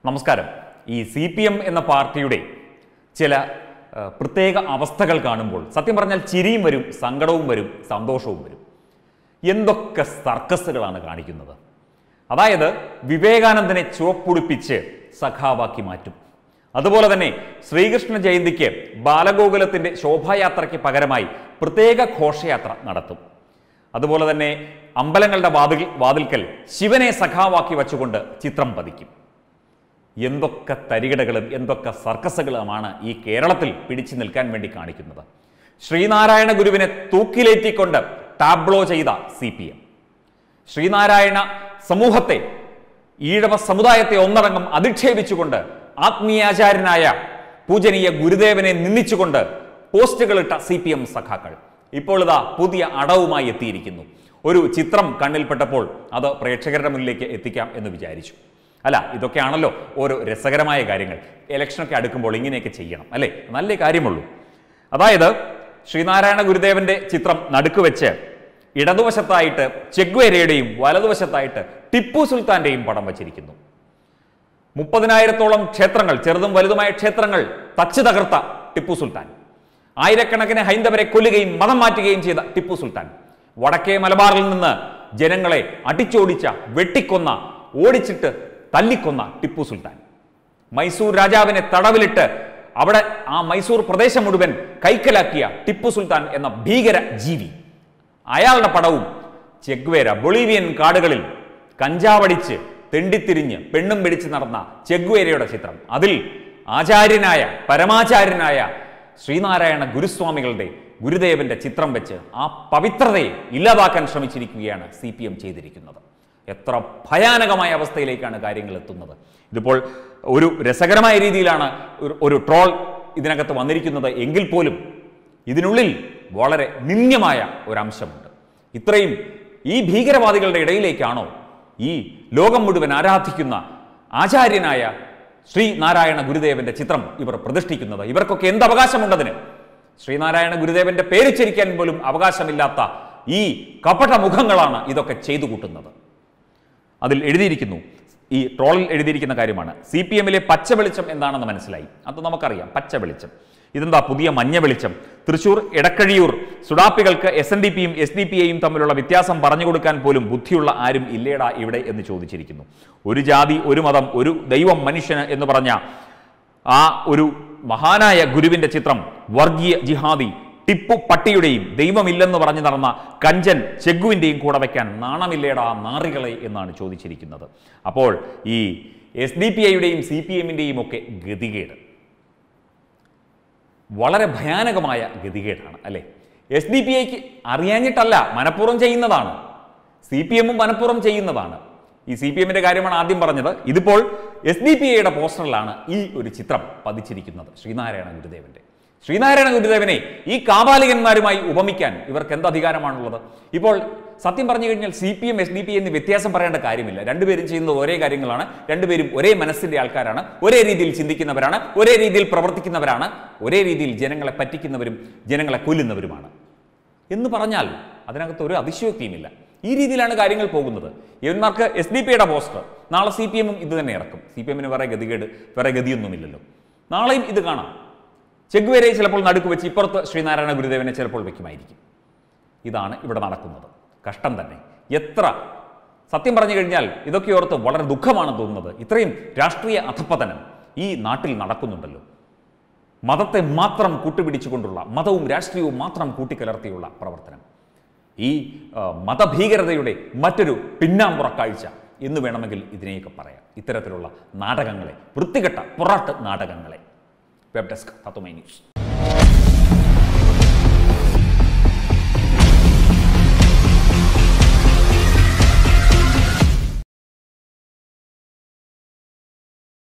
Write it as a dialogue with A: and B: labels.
A: നമസ്കാരം ഈ C P M എന്ന പാർട്ടിയുടെ ചില ആ, പ്രത്യേക അവസ്ഥകൾ കാണുമ്പോൾ സത്യം പറഞ്ഞാൽ ചിരിയും വരും സങ്കടവും വരും സന്തോഷവും വരും എന്തൊക്കെ സർക്കസുകളാണ് കാണിക്കുന്നത് അതായത് വിവേകാനന്ദനെ ചുവപ്പുടിപ്പിച്ച് സഖാവാക്കി മാറ്റും അതുപോലെ തന്നെ ശ്രീകൃഷ്ണ ജയന്തിക്ക് ബാലഗോകുലത്തിന്റെ ശോഭായാത്രയ്ക്ക് പകരമായി പ്രത്യേക ഘോഷയാത്ര നടത്തും അതുപോലെ തന്നെ അമ്പലങ്ങളുടെ വാതിൽ വാതിൽക്കൽ ശിവനെ സഖാവാക്കി വച്ചുകൊണ്ട് ചിത്രം പതിക്കും എന്തൊക്കെ തരികിടകളും എന്തൊക്കെ സർക്കസുകളുമാണ് ഈ കേരളത്തിൽ പിടിച്ചു നിൽക്കാൻ വേണ്ടി കാണിക്കുന്നത് ശ്രീനാരായണ ഗുരുവിനെ തൂക്കിലേറ്റിക്കൊണ്ട് ടാബ്ലോ ചെയ്ത സി പി എം ശ്രീനാരായണ സമൂഹത്തെ ഈഴവ സമുദായത്തെ ഒന്നടങ്കം അധിക്ഷേപിച്ചുകൊണ്ട് ആത്മീയാചാര്യനായ പൂജനീയ ഗുരുദേവനെ നിന്ദിച്ചുകൊണ്ട് പോസ്റ്റുകളിട്ട സി പി എം സഖാക്കൾ ഇപ്പോൾ ഇതാ പുതിയ അടവുമായി എത്തിയിരിക്കുന്നു ഒരു ചിത്രം കണ്ണിൽപ്പെട്ടപ്പോൾ അത് പ്രേക്ഷകരുടെ മുന്നിലേക്ക് എത്തിക്കാം എന്ന് വിചാരിച്ചു അല്ല ഇതൊക്കെയാണല്ലോ ഓരോ രസകരമായ കാര്യങ്ങൾ ഇലക്ഷനൊക്കെ അടുക്കുമ്പോൾ ഇങ്ങനെയൊക്കെ ചെയ്യണം അല്ലേ നല്ല കാര്യമുള്ളൂ അതായത് ശ്രീനാരായണ ഗുരുദേവന്റെ ചിത്രം നടുക്ക് വെച്ച് ഇടതുവശത്തായിട്ട് ചെഗ്വേരയുടെയും വലതുവശത്തായിട്ട് ടിപ്പു സുൽത്താന്റെയും പടം വച്ചിരിക്കുന്നു മുപ്പതിനായിരത്തോളം ക്ഷേത്രങ്ങൾ ചെറുതും വലുതുമായ ക്ഷേത്രങ്ങൾ തച്ച് തകർത്ത ടിപ്പു സുൽത്താൻ ആയിരക്കണക്കിന് ഹൈന്ദവരെ കൊല്ലുകയും മതം മാറ്റുകയും ചെയ്ത ടിപ്പു സുൽത്താൻ വടക്കേ മലബാറിൽ നിന്ന് ജനങ്ങളെ അടിച്ചോടിച്ച വെട്ടിക്കൊന്ന ഓടിച്ചിട്ട് തല്ലിക്കൊന്ന ടിപ്പു സുൽത്താൻ മൈസൂർ രാജാവിനെ തടവിലിട്ട് അവിടെ ആ മൈസൂർ പ്രദേശം മുഴുവൻ കൈക്കലാക്കിയ ടിപ്പു സുൽത്താൻ എന്ന ഭീകര ജീവി അയാളുടെ പടവും ചെഗ്വേര ബൊളീവിയൻ കാടുകളിൽ കഞ്ചാവടിച്ച് തെണ്ടിത്തിരിഞ്ഞ് പെണ്ണും പിടിച്ച് നടന്ന ചെഗ്വേരയുടെ ചിത്രം അതിൽ ആചാര്യനായ പരമാചാര്യനായ ശ്രീനാരായണ ഗുരുസ്വാമികളുടെ ഗുരുദേവന്റെ ചിത്രം വെച്ച് ആ പവിത്രതയെ ഇല്ലാതാക്കാൻ ശ്രമിച്ചിരിക്കുകയാണ് സി പി എം ചെയ്തിരിക്കുന്നത് എത്ര ഭയാനകമായ അവസ്ഥയിലേക്കാണ് കാര്യങ്ങൾ എത്തുന്നത് ഇതിപ്പോൾ ഒരു രസകരമായ രീതിയിലാണ് ഒരു- ഒരു ട്രോൾ ഇതിനകത്ത് വന്നിരിക്കുന്നത് എങ്കിൽ പോലും ഇതിനുള്ളിൽ വളരെ നിന്ദ്യമായ ഒരംശമുണ്ട് ഇത്രയും ഈ ഭീകരവാദികളുടെ ഇടയിലേക്കാണോ ഈ ലോകം മുഴുവൻ ആരാധിക്കുന്ന ആചാര്യനായ ശ്രീ നാരായണ ഗുരുദേവന്റെ ചിത്രം ഇവർ പ്രതിഷ്ഠിക്കുന്നത് ഇവർക്കൊക്കെ എന്ത് അവകാശമുണ്ടതിന് ശ്രീനാരായണ ഗുരുദേവന്റെ പേരിച്ചരിക്കാൻ പോലും അവകാശമില്ലാത്ത ഈ കപട മുഖങ്ങളാണ് ഇതൊക്കെ ചെയ്തു കൂട്ടുന്നത് അതിൽ എഴുതിയിരിക്കുന്നു ഈ ട്രോളിൽ എഴുതിയിരിക്കുന്ന കാര്യമാണ് സി പി എമ്മിലെ പച്ച വെളിച്ചം എന്താണെന്ന് മനസ്സിലായി അത് നമുക്കറിയാം പച്ച വെളിച്ചം ഇതെന്താ പുതിയ മഞ്ഞ വെളിച്ചം തൃശൂർ എടക്കഴിയൂർ സുഡാപ്പികൾക്ക് എസ് എൻ ഡി പിയും എസ് ഡി പി എയും തമ്മിലുള്ള വ്യത്യാസം പറഞ്ഞു കൊടുക്കാൻ പോലും ബുദ്ധിയുള്ള ആരും ഇല്ലേടാ ഇവിടെ എന്ന് ചോദിച്ചിരിക്കുന്നു ഒരു ജാതി ഒരു മതം ഒരു ദൈവം മനുഷ്യന് എന്ന് പറഞ്ഞ ആ ഒരു മഹാനായ ഗുരുവിന്റെ ചിത്രം വർഗീയ ജിഹാദി ടിപ്പു പട്ടിയുടെയും ദൈവമില്ലെന്ന് പറഞ്ഞു നടന്ന കഞ്ചൻ ചെഗുവിൻ്റെയും കൂടെ വയ്ക്കാൻ നാണമില്ലേടാ നാറികളെ എന്നാണ് ചോദിച്ചിരിക്കുന്നത് അപ്പോൾ ഈ എസ് ഡി പി ഐയുടെയും സി പി എമ്മിൻ്റെയും ഒക്കെ ഗതികേട് വളരെ ഭയാനകമായ ഗതികേടാണ് അല്ലേ എസ് ഡി പി ഐക്ക് അറിയാഞ്ഞിട്ടല്ല മനഃപൂർവ്വം ചെയ്യുന്നതാണ് സി പി എമ്മും മനഃപൂർവ്വം ചെയ്യുന്നതാണ് ഈ സി പി എമ്മിന്റെ കാര്യമാണ് ആദ്യം പറഞ്ഞത് ഇതിപ്പോൾ എസ് ഡി പി ഐയുടെ പോസ്റ്ററിലാണ് ഈ ഒരു ചിത്രം പതിച്ചിരിക്കുന്നത് ശ്രീനാരായണ ഗുരുദേവന്റെ ശ്രീനാരായണ ഗുരുദേവനെ ഈ കാപാലികന്മാരുമായി ഉപമിക്കാൻ ഇവർക്ക് എന്ത് അധികാരമാണുള്ളത് ഇപ്പോൾ സത്യം പറഞ്ഞു കഴിഞ്ഞാൽ C P M S D P എന്ന് വ്യത്യാസം പറയേണ്ട കാര്യമില്ല രണ്ടുപേരും ചെയ്യുന്നത് ഒരേ കാര്യങ്ങളാണ് രണ്ടുപേരും ഒരേ മനസ്സിന്റെ ആൾക്കാരാണ് ഒരേ രീതിയിൽ ചിന്തിക്കുന്നവരാണ് ഒരേ രീതിയിൽ പ്രവർത്തിക്കുന്നവരാണ് ഒരേ രീതിയിൽ ജനങ്ങളെ പറ്റിക്കുന്നവരും ജനങ്ങളെ കൊല്ലുന്നവരുമാണ് എന്ന് പറഞ്ഞാൽ അതിനകത്ത് ഒരു അതിശയോക്തിയുമില്ല ഈ രീതിയിലാണ് കാര്യങ്ങൾ പോകുന്നത് ഇവന്മാർക്ക് എസ് ഡി പിയുടെ പോസ്റ്റർ നാളെ സി പി എമ്മും ഇത് തന്നെ ഇറക്കും സി പി എമ്മിന് വേറെ ഗതികേട് വേറെ ഗതിയൊന്നുമില്ലല്ലോ നാളെയും ഇത് കാണാം ചെഗ്വേരയെ ചിലപ്പോൾ നടുക്ക് വെച്ച് ഇപ്പുറത്ത് ശ്രീനാരായണ ഗുരുദേവനെ ചിലപ്പോൾ വെക്കുമായിരിക്കും ഇതാണ് ഇവിടെ നടക്കുന്നത് കഷ്ടം തന്നെ എത്ര സത്യം പറഞ്ഞു കഴിഞ്ഞാൽ ഇതൊക്കെ ഓർത്ത് വളരെ ദുഃഖമാണ് തോന്നുന്നത് ഇത്രയും രാഷ്ട്രീയ അധപ്പതനം ഈ നാട്ടിൽ നടക്കുന്നുണ്ടല്ലോ മതത്തെ മാത്രം കൂട്ടുപിടിച്ചുകൊണ്ടുള്ള മതവും രാഷ്ട്രീയവും മാത്രം കൂട്ടിക്കലർത്തിയുള്ള പ്രവർത്തനം ഈ ആ, മതഭീകരതയുടെ മറ്റൊരു പിന്നാമ്പുറ കാഴ്ച എന്ന് വേണമെങ്കിൽ ഇതിനെയൊക്കെ പറയാം ഇത്തരത്തിലുള്ള നാടകങ്ങളെ വൃത്തികെട്ട പൊറാട്ട് നാടകങ്ങളെ വെബ് ഡെസ്ക് തത്വമൈ ന്യൂസ്